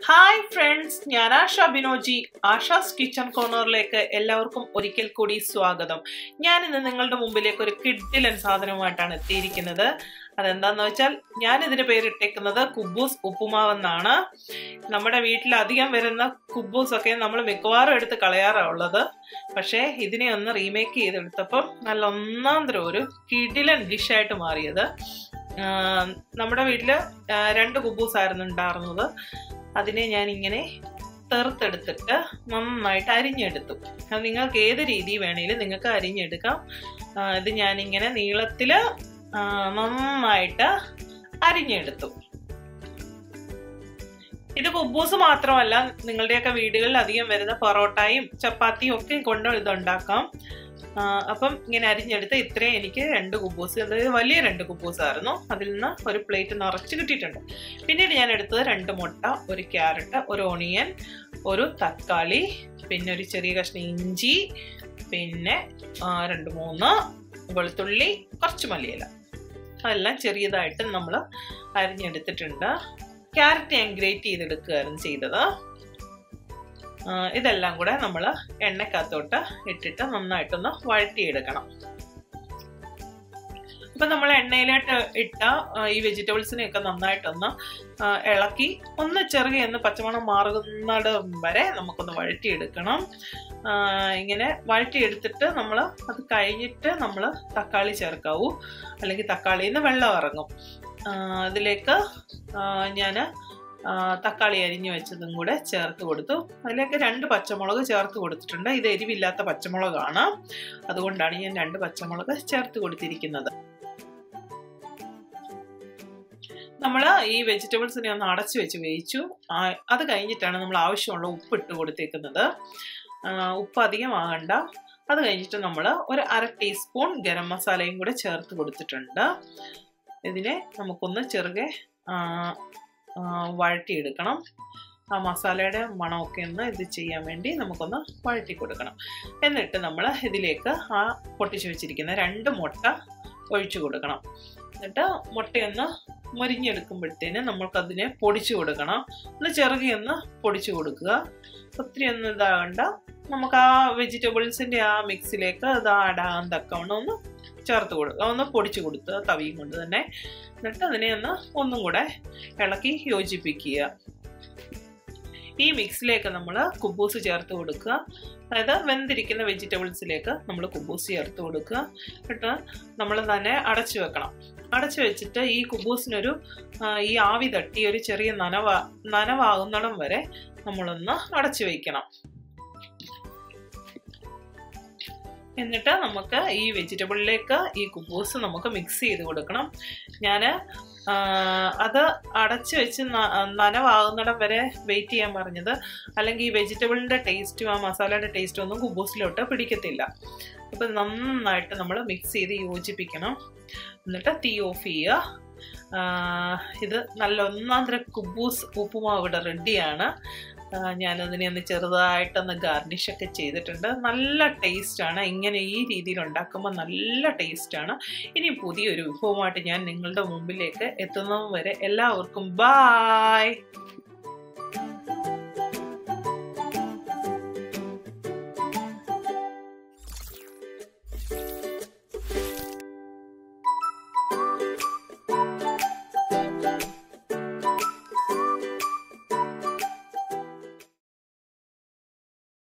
hi friends ഞാൻ Asha Binoji Asha's kitchen കോർണറിലേക്ക് എല്ലാവർക്കും ഒരിക്കൽ കൂടി സ്വാഗതം ഞാൻ ഇന്ന് നിങ്ങളുടെ മുമ്പിലേക്ക് ഒരു കിഡിലൻ സാധനവുമായിട്ടാണ് എത്തിയിരിക്കുന്നത് അതെന്താന്ന് വെച്ചാൽ ഞാൻ ഇതിന് പേരിട്ടേക്കുന്നത് കുബൂസ് ഉപ്പുമാവെന്നാണ് നമ്മുടെ വീട്ടിൽ അധികം വരുന്ന കുബൂസ് ഒക്കെ നമ്മൾ മിക്കവാറും എടുത്ത് കളയാറുള്ളത് പക്ഷേ ഇതിനെ ഒന്ന് റീമേക്ക് ചെയ്തെടുത്തപ്പം നല്ല ഒന്നാം തരം ഒരു കിഡിലൻ ഡിഷായിട്ട് മാറിയത് ആഹ് നമ്മുടെ വീട്ടിൽ രണ്ട് കുബൂസ് ആയിരുന്നു ഉണ്ടായിരുന്നത് അതിനെ ഞാൻ ഇങ്ങനെ തെറുത്തെടുത്തിട്ട് നന്നായിട്ട് അരിഞ്ഞെടുത്തു അത് നിങ്ങൾക്ക് ഏത് രീതി വേണേലും നിങ്ങൾക്ക് അരിഞ്ഞെടുക്കാം ആ, ഇത് ഞാനിങ്ങനെ നീളത്തിൽ നന്നായിട്ട് അരിഞ്ഞെടുത്തു ഇത് കുബൂസ് മാത്രമല്ല നിങ്ങളുടെയൊക്കെ വീടുകളിൽ അധികം വരുന്ന പൊറോട്ടയും ചപ്പാത്തിയും ഒക്കെ കൊണ്ട് ഇത് ഉണ്ടാക്കാം ആ, അപ്പം ഇങ്ങനെ അരിഞ്ഞെടുത്ത് ഇത്രയും എനിക്ക് രണ്ട് കുബൂസ് അതായത് വലിയ രണ്ട് കുബൂസ് ആയിരുന്നു അതിൽ നിന്ന് ഒരു പ്ലേറ്റ് നിറച്ച് കിട്ടിയിട്ടുണ്ട് പിന്നീട് ഞാൻ എടുത്തത് രണ്ട് മുട്ട ഒരു ക്യാരറ്റ് ഒരു ഓണിയൻ ഒരു തക്കാളി പിന്നെ ഒരു ചെറിയ കഷ്ണം ഇഞ്ചി പിന്നെ ആ, രണ്ട് മൂന്ന് വെളുത്തുള്ളി കുറച്ച് മല്ലിയില അതെല്ലാം ചെറിയതായിട്ട് നമ്മൾ അരിഞ്ഞെടുത്തിട്ടുണ്ട് ക്യാരറ്റ് ഞാൻ ഗ്രേറ്റ് ചെയ്തെടുക്കുകയായിരുന്നു ചെയ്തത് ആ, ഇതെല്ലാം കൂടെ നമ്മൾ എണ്ണക്കകത്തോട്ട് ഇട്ടിട്ട് നന്നായിട്ടൊന്ന് വഴറ്റിയെടുക്കണം ഇപ്പൊ നമ്മൾ എണ്ണയിലോട്ട് ഇട്ട ആ, ഈ വെജിറ്റബിൾസിനെയൊക്കെ നന്നായിട്ടൊന്ന് ആ, ഇളക്കി ഒന്ന് ചെറുകെ ഒന്ന് പച്ചമണം മാറുന്നിടം വരെ നമുക്കൊന്ന് വഴറ്റിയെടുക്കണം ആ, ഇങ്ങനെ വഴറ്റിയെടുത്തിട്ട് നമ്മൾ അത് കഴിഞ്ഞിട്ട് നമ്മൾ തക്കാളി ചേർക്കാവൂ അല്ലെങ്കിൽ തക്കാളിയിൽ നിന്ന് വെള്ളം ഇറങ്ങും ആ, അതിലേക്ക് ഞാൻ തക്കാളി അരിഞ്ഞു വെച്ചതും കൂടെ ചേർത്ത് കൊടുത്തു അതിലേക്ക് രണ്ട് പച്ചമുളക് ചേർത്ത് കൊടുത്തിട്ടുണ്ട് ഇത് എരിവില്ലാത്ത പച്ചമുളകാണ് അതുകൊണ്ടാണ് ഞാൻ രണ്ട് പച്ചമുളക് ചേർത്ത് കൊടുത്തിരിക്കുന്നത് നമ്മൾ ഈ വെജിറ്റബിൾസിനെ ഒന്ന് അടച്ചു വെച്ച് വേവിച്ചു ആ, അത് കഴിഞ്ഞിട്ടാണ് നമ്മൾ ആവശ്യമുള്ള ഉപ്പ് ഇട്ട് കൊടുത്തേക്കുന്നത് ആ, ഉപ്പ് അധികം ആകണ്ട അത് കഴിഞ്ഞിട്ട് നമ്മൾ ഒരു അര ടീസ്പൂൺ ഗരം മസാലയും കൂടെ ചേർത്ത് കൊടുത്തിട്ടുണ്ട് ഇതിനെ നമുക്കൊന്ന് ചെറുകെ ആ, ആ, വഴറ്റിയെടുക്കണം ആ മസാലയുടെ മണമൊക്കെ ഒന്ന് ഇത് ചെയ്യാൻ വേണ്ടി നമുക്കൊന്ന് വഴറ്റി കൊടുക്കണം എന്നിട്ട് നമ്മൾ ഇതിലേക്ക് ആ പൊട്ടിച്ച് വെച്ചിരിക്കുന്ന രണ്ട് മുട്ട ഒഴിച്ചു കൊടുക്കണം എന്നിട്ട് മുട്ടയൊന്ന് മൊരിഞ്ഞെടുക്കുമ്പോഴത്തേന് നമ്മൾക്കതിനെ പൊടിച്ചു കൊടുക്കണം ഒന്ന് ചെറുകെ ഒന്ന് പൊടിച്ചു കൊടുക്കുക ഒത്തിരി ഒന്നും ഇതാകണ്ട നമുക്ക് ആ വെജിറ്റബിൾസിൻ്റെ ആ മിക്സിലേക്ക് അത് ആടാൻ തക്കവണ്ണം ഒന്ന് ചേർത്ത് കൊടുക്കുക ഒന്ന് പൊടിച്ചു കൊടുത്ത് തവിയും കൊണ്ട് തന്നെ എന്നിട്ട് അതിനെ ഒന്ന് ഒന്നും കൂടെ ഇളക്കി യോജിപ്പിക്കുക ഈ മിക്സിലേക്ക് നമ്മൾ കുബൂസ് ചേർത്ത് കൊടുക്കുക അതായത് വെന്തിരിക്കുന്ന വെജിറ്റബിൾസിലേക്ക് നമ്മൾ കുബൂസ് ചേർത്ത് കൊടുക്കുക എന്നിട്ട് നമ്മൾ തന്നെ അടച്ചു വെക്കണം അടച്ചു വെച്ചിട്ട് ഈ കുബൂസിനൊരു ആ, ഈ ആവി തട്ടി ഒരു ചെറിയ നനവ നനവാകുന്നിടം വരെ നമ്മളൊന്ന് അടച്ചു വയ്ക്കണം എന്നിട്ട് നമുക്ക് ഈ വെജിറ്റബിളിലേക്ക് ഈ കുബൂസ് നമുക്ക് മിക്സ് ചെയ്ത് കൊടുക്കണം ഞാൻ അത് അടച്ചു വെച്ച് ന- നനവാകുന്നിടം വരെ വെയിറ്റ് ചെയ്യാൻ പറഞ്ഞത് അല്ലെങ്കിൽ ഈ വെജിറ്റബിളിൻ്റെ ടേസ്റ്റും ആ മസാലയുടെ ടേസ്റ്റും ഒന്നും കുബൂസിലോട്ട് പിടിക്കത്തില്ല അപ്പം നന്നായിട്ട് നമ്മൾ മിക്സ് ചെയ്ത് യോജിപ്പിക്കണം എന്നിട്ട് തീ ഓഫ് ചെയ്യുക ആ, ഇത് നല്ല ഒന്നാം തരം കുബൂസ് ഉപ്പുമാവ് ഇവിടെ റെഡിയാണ് ഞാനതിനെ ഒന്ന് ചെറുതായിട്ടൊന്ന് ഗാർണിഷൊക്കെ ചെയ്തിട്ടുണ്ട് നല്ല ടേസ്റ്റാണ് ഇങ്ങനെ ഈ രീതിയിൽ ഉണ്ടാക്കുമ്പോൾ നല്ല ടേസ്റ്റാണ് ഇനി പുതിയൊരു വിഭവമായിട്ട് ഞാൻ നിങ്ങളുടെ മുമ്പിലേക്ക് എത്തുന്നത് വരെ എല്ലാവർക്കും ബായ്